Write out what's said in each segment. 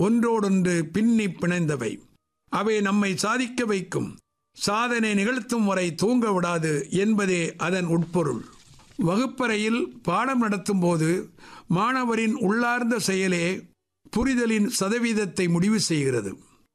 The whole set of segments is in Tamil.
ஒன்றோடொன்று பின்னி பிணைந்தவை அவை நம்மை சாதிக்க வைக்கும் சாதனை நிகழ்த்தும் வரை தூங்க விடாது என்பதே அதன் உட்பொருள் வகுப்பறையில் பாடம் நடத்தும் போது மாணவரின் உள்ளார்ந்த செயலே புரிதலின் சதவீதத்தை முடிவு செய்கிறது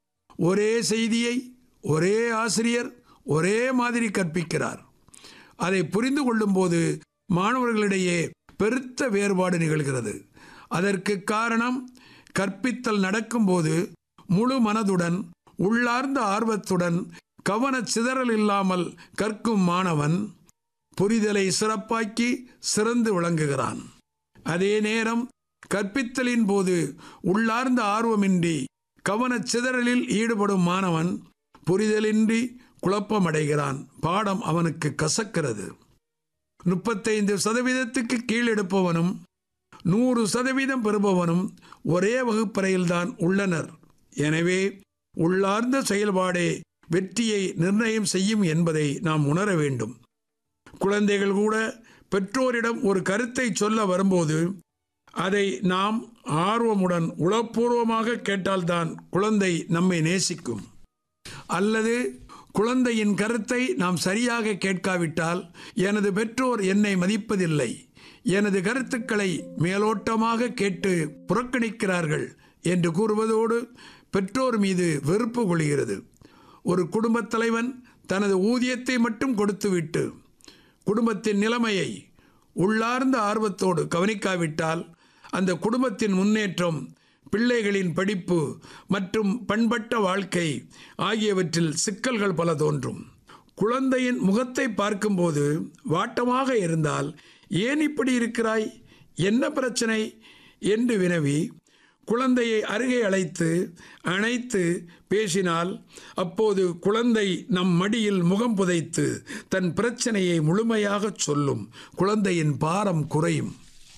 ஒரே செய்தியை ஒரே ஆசிரியர் ஒரே மாதிரி கற்பிக்கிறார் அதை புரிந்து கொள்ளும்போது மாணவர்களிடையே பெருத்த வேறுபாடு நிகழ்கிறது அதற்கு காரணம் கற்பித்தல் நடக்கும்போது முழு மனதுடன் உள்ளார்ந்த ஆர்வத்துடன் கவன சிதறல் இல்லாமல் கற்கும் மாணவன் புரிதலை சிறப்பாக்கி சிறந்து விளங்குகிறான் அதே நேரம் கற்பித்தலின் போது உள்ளார்ந்த ஆர்வமின்றி கவனச் சிதறலில் ஈடுபடும் மாணவன் புரிதலின்றி குழப்பமடைகிறான் பாடம் அவனுக்கு கசக்கிறது முப்பத்தைந்து சதவீதத்துக்கு கீழ் எடுப்பவனும் நூறு சதவீதம் பெறுபவனும் ஒரே வகுப்பறையில்தான் உள்ளனர் எனவே உள்ளார்ந்த செயல்பாடே வெற்றியை நிர்ணயம் செய்யும் என்பதை நாம் உணர வேண்டும் குழந்தைகள் கூட பெற்றோரிடம் ஒரு கருத்தை சொல்ல வரும்போது அதை நாம் ஆர்வமுடன் உளப்பூர்வமாக கேட்டால்தான் குழந்தை நம்மை நேசிக்கும் அல்லது குழந்தையின் கருத்தை நாம் சரியாக கேட்காவிட்டால் எனது பெற்றோர் என்னை மதிப்பதில்லை எனது கருத்துக்களை மேலோட்டமாக கேட்டு புறக்கணிக்கிறார்கள் என்று கூறுவதோடு பெற்றோர் மீது வெறுப்பு கொள்கிறது ஒரு குடும்பத் தலைவன் தனது ஊதியத்தை மட்டும் கொடுத்துவிட்டு குடும்பத்தின் நிலைமையை உள்ளார்ந்த ஆர்வத்தோடு கவனிக்காவிட்டால் அந்த குடும்பத்தின் முன்னேற்றம் பிள்ளைகளின் படிப்பு மற்றும் பண்பட்ட வாழ்க்கை ஆகியவற்றில் சிக்கல்கள் பல தோன்றும் குழந்தையின் முகத்தை பார்க்கும்போது வாட்டமாக இருந்தால் ஏன் இப்படி இருக்கிறாய் என்ன பிரச்சனை என்று வினவி குழந்தையை அருகே அழைத்து அணைத்து பேசினால் அப்போது குழந்தை நம் மடியில் முகம் புதைத்து தன் பிரச்சனையை முழுமையாகச் சொல்லும் குழந்தையின் பாரம் குறையும்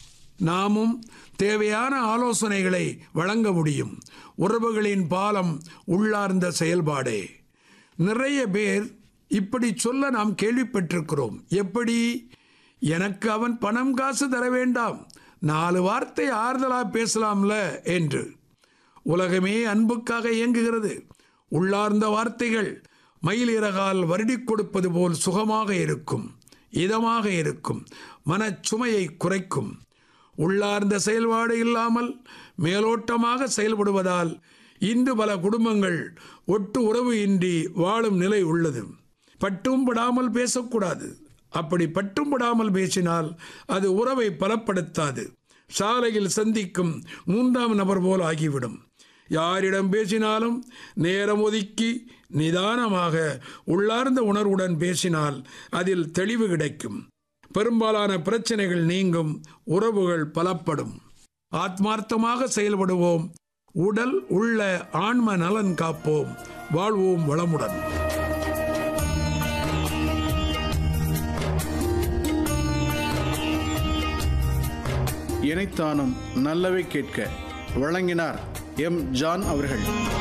நாமும் தேவையான ஆலோசனைகளை வழங்க முடியும் உறவுகளின் பாலம் உள்ளார்ந்த செயல்பாடே நிறைய பேர் இப்படி சொல்ல நாம் கேள்விப்பட்டிருக்கிறோம் எப்படி எனக்கு அவன் பணம் காசு தர வேண்டாம் நாலு வார்த்தை ஆறுதலா பேசலாம்ல என்று உலகமே அன்புக்காக இயங்குகிறது உள்ளார்ந்த வார்த்தைகள் மயிலிறகால் வருடிக் கொடுப்பது போல் சுகமாக இருக்கும் இதமாக இருக்கும் மனச்சுமையை குறைக்கும் உள்ளார்ந்த செயல்பாடு இல்லாமல் மேலோட்டமாக செயல்படுவதால் இன்று பல குடும்பங்கள் ஒட்டு உறவு இன்றி வாழும் நிலை உள்ளது பட்டும் படாமல் பேசக்கூடாது அப்படி பட்டும் படாமல் பேசினால் அது உறவை பலப்படுத்தாது சாலையில் சந்திக்கும் மூன்றாம் நபர் போல் ஆகிவிடும் யாரிடம் பேசினாலும் நேரம் ஒதுக்கி நிதானமாக உள்ளார்ந்த உணர்வுடன் பேசினால் அதில் தெளிவு கிடைக்கும் பெரும்பாலான பிரச்சனைகள் நீங்கும் உறவுகள் பலப்படும் ஆத்மார்த்தமாக செயல்படுவோம் உடல் உள்ள ஆன்ம நலன் காப்போம் வாழ்வோம் வளமுடன் இணைத்தானும் நல்லவை கேட்க வழங்கினார் எம் ஜான் அவர்கள்